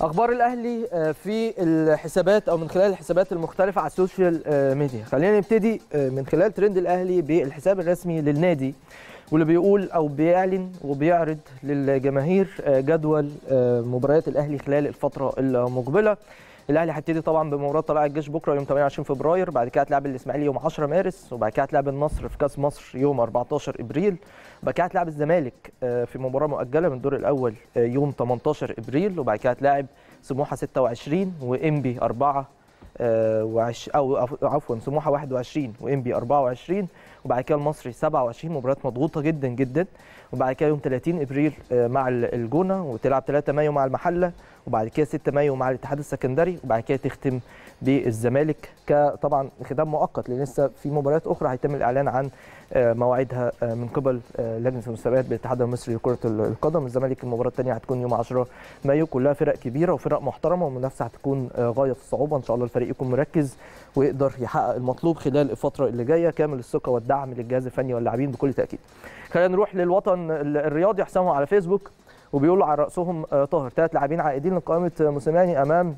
اخبار الاهلي في الحسابات او من خلال الحسابات المختلفه على السوشيال ميديا خلينا نبتدي من خلال ترند الاهلي بالحساب الرسمي للنادي واللي بيقول او بيعلن وبيعرض للجماهير جدول مباريات الاهلي خلال الفتره المقبله الاهلي هيبتدي طبعا بمباراه طلائع الجيش بكره يوم 28 فبراير بعد كده هتلعب الاسماعيلي يوم 10 مارس وبعد كده هتلعب النصر في كاس مصر يوم 14 ابريل وبعد كده هتلعب الزمالك في مباراه مؤجله من الدور الاول يوم 18 ابريل وبعد كده هتلاعب سموحه 26 وانبي 4 وعش او عفوا سموحه 21 وانبي 24 وبعد كده المصري 27 مباريات مضغوطه جدا جدا وبعد كده يوم 30 ابريل مع الجونه وتلعب 3 مايو مع المحله وبعد كده 6 مايو مع الاتحاد السكندري وبعد كده تختم بالزمالك كطبعا ختام مؤقت لان لسه في مباريات اخرى هيتم الاعلان عن مواعيدها من قبل لجنه المسابقات بالاتحاد المصري لكره القدم الزمالك المباراه الثانيه هتكون يوم 10 مايو كلها فرق كبيره وفرق محترمه والمنافسه هتكون غايه في الصعوبه ان شاء الله الفريق يكون مركز ويقدر يحقق المطلوب خلال الفتره اللي جايه كامل الثقه والدعم للجهاز الفني واللاعبين بكل تاكيد خلينا نروح للوطن الرياضي حسابهم على فيسبوك وبيقولوا على راسهم طاهر ثلاث لاعبين عائدين لقائمه موسيماني امام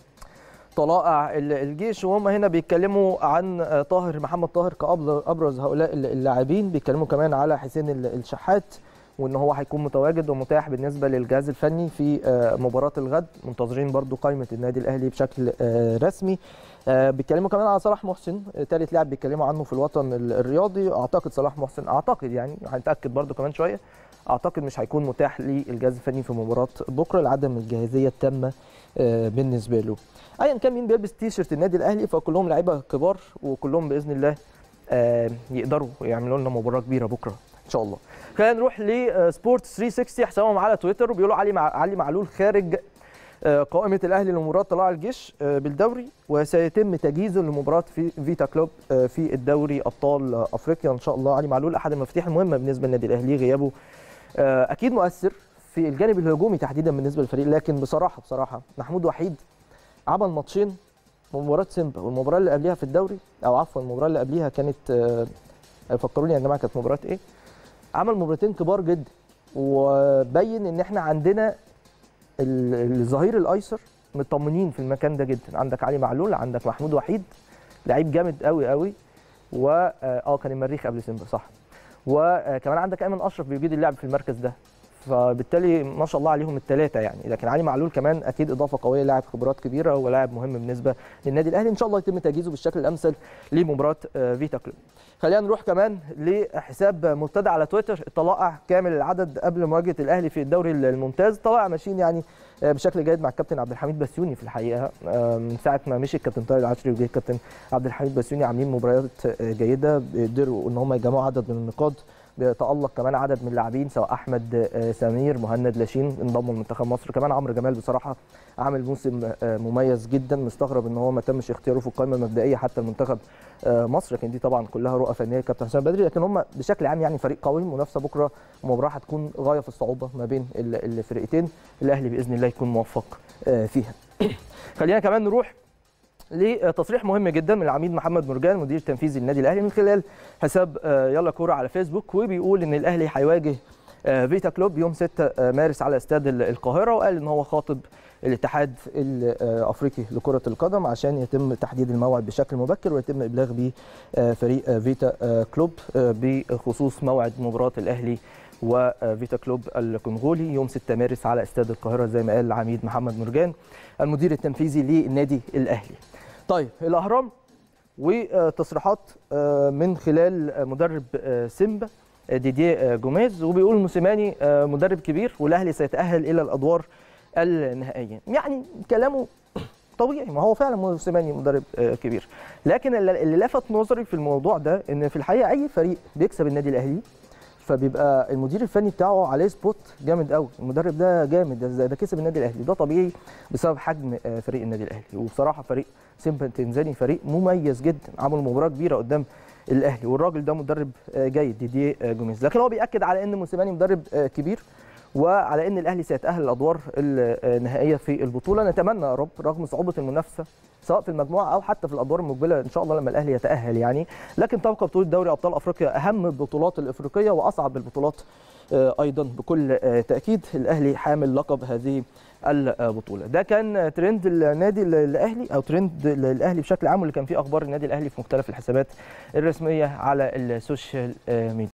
طلائع الجيش وهم هنا بيتكلموا عن طاهر محمد طاهر كابرز هؤلاء اللاعبين بيتكلموا كمان على حسين الشحات وان هو هيكون متواجد ومتاح بالنسبه للجهاز الفني في مباراه الغد منتظرين برضو قائمه النادي الاهلي بشكل رسمي بيتكلموا كمان على صلاح محسن ثالث لاعب بيتكلموا عنه في الوطن الرياضي اعتقد صلاح محسن اعتقد يعني هنتاكد برضو كمان شويه اعتقد مش هيكون متاح للجهاز الفني في مباراه بكره لعدم الجاهزيه التامه بالنسبه له ايا كان مين بيلبس تي شيرت النادي الاهلي فكلهم لعيبه كبار وكلهم باذن الله يقدروا يعملوا لنا مباراه كبيره بكره ان شاء الله خلينا نروح لسبورت 360 حسابهم على تويتر وبيقولوا علي مع علي معلول خارج قائمه الاهلي لمباراه طلائع الجيش بالدوري وسيتم تجهيزه لمباراه في فيتا كلوب في الدوري ابطال افريقيا ان شاء الله علي معلول احد المفاتيح المهمه بالنسبه للنادي الاهلي غيابه اكيد مؤثر في الجانب الهجومي تحديدا بالنسبه للفريق لكن بصراحه بصراحه محمود وحيد عمل ماتشين مباراه سيمبا والمباراه اللي قبلها في الدوري او عفوا المباراه اللي قبلها كانت فكروني يا جماعه كانت مباراه ايه عمل مباراتين كبار جدا وبين ان احنا عندنا الظهير الايسر مطمنين في المكان ده جدا عندك علي معلول عندك محمود وحيد لعيب جامد قوي قوي و اه كان المريخ قبل سيمبا صح وكمان عندك ايمن اشرف بيجيد اللعب في المركز ده فبالتالي ما شاء الله عليهم الثلاثه يعني لكن علي معلول كمان اكيد اضافه قويه لاعب خبرات كبيره ولاعب مهم بالنسبه للنادي الاهلي ان شاء الله يتم تجهيزه بالشكل الامثل لمباراه فيتا كلوب خلينا نروح كمان لحساب مبتدع على تويتر الطلائع كامل العدد قبل مواجهه الاهلي في الدوري الممتاز طلائع ماشيين يعني بشكل جيد مع الكابتن عبد الحميد بسيوني في الحقيقه من ساعه ما مشي الكابتن طارق العشري وجه الكابتن عبد الحميد بسيوني عاملين مباريات جيده بيقدروا ان هم يجمعوا عدد من النقاط بيتالق كمان عدد من اللاعبين سواء احمد سمير مهند لاشين انضموا لمنتخب مصر كمان عمرو جمال بصراحه عامل موسم مميز جدا مستغرب ان هو ما تمش اختياره في القائمه المبدئيه حتى المنتخب مصر لكن دي طبعا كلها رؤى فنيه كابتن حسام بدري لكن هم بشكل عام يعني فريق قوي منافسه بكره ومباراه هتكون غايه في الصعوبه ما بين الفرقتين الاهلي باذن الله يكون موفق فيها خلينا كمان نروح لتصريح مهم جدا من العميد محمد مرجان مدير تنفيذي للنادي الاهلي من خلال حساب يلا كوره على فيسبوك وبيقول ان الاهلي هيواجه فيتا كلوب يوم 6 مارس على استاد القاهره وقال ان هو خاطب الاتحاد الافريقي لكره القدم عشان يتم تحديد الموعد بشكل مبكر ويتم ابلاغ به فريق فيتا كلوب بخصوص موعد مباراه الاهلي وفيتا كلوب الكونغولي يوم 6 مارس على استاد القاهره زي ما قال العميد محمد مرجان المدير التنفيذي للنادي الاهلي. طيب الاهرام وتصريحات من خلال مدرب سيمبا ديديه جوميز وبيقول موسيماني مدرب كبير والاهلي سيتاهل الى الادوار النهائيه يعني كلامه طبيعي ما هو فعلا موسيماني مدرب كبير لكن اللي لفت نظري في الموضوع ده ان في الحقيقه اي فريق بيكسب النادي الاهلي فبيبقى المدير الفني بتاعه عليه سبوت جامد قوي المدرب ده جامد ده, ده كسب النادي الاهلي ده طبيعي بسبب حجم فريق النادي الاهلي وبصراحه فريق سيمبا تنزاني فريق مميز جدا عمل مباراه كبيره قدام الاهلي والراجل ده مدرب جيد ديديه جوميز لكن هو بياكد على ان موسيماني مدرب كبير وعلى ان الاهلي سيتاهل الادوار النهائيه في البطوله نتمنى يا رب رغم صعوبه المنافسه سواء في المجموعه او حتى في الادوار المقبله ان شاء الله لما الاهلي يتاهل يعني لكن تبقى بطوله دوري ابطال افريقيا اهم البطولات الافريقيه واصعب البطولات ايضا بكل تاكيد الاهلي حامل لقب هذه البطوله ده كان ترند النادي الاهلي او ترند الاهلي بشكل عام واللي كان فيه اخبار النادي الاهلي في مختلف الحسابات الرسميه على السوشيال ميديا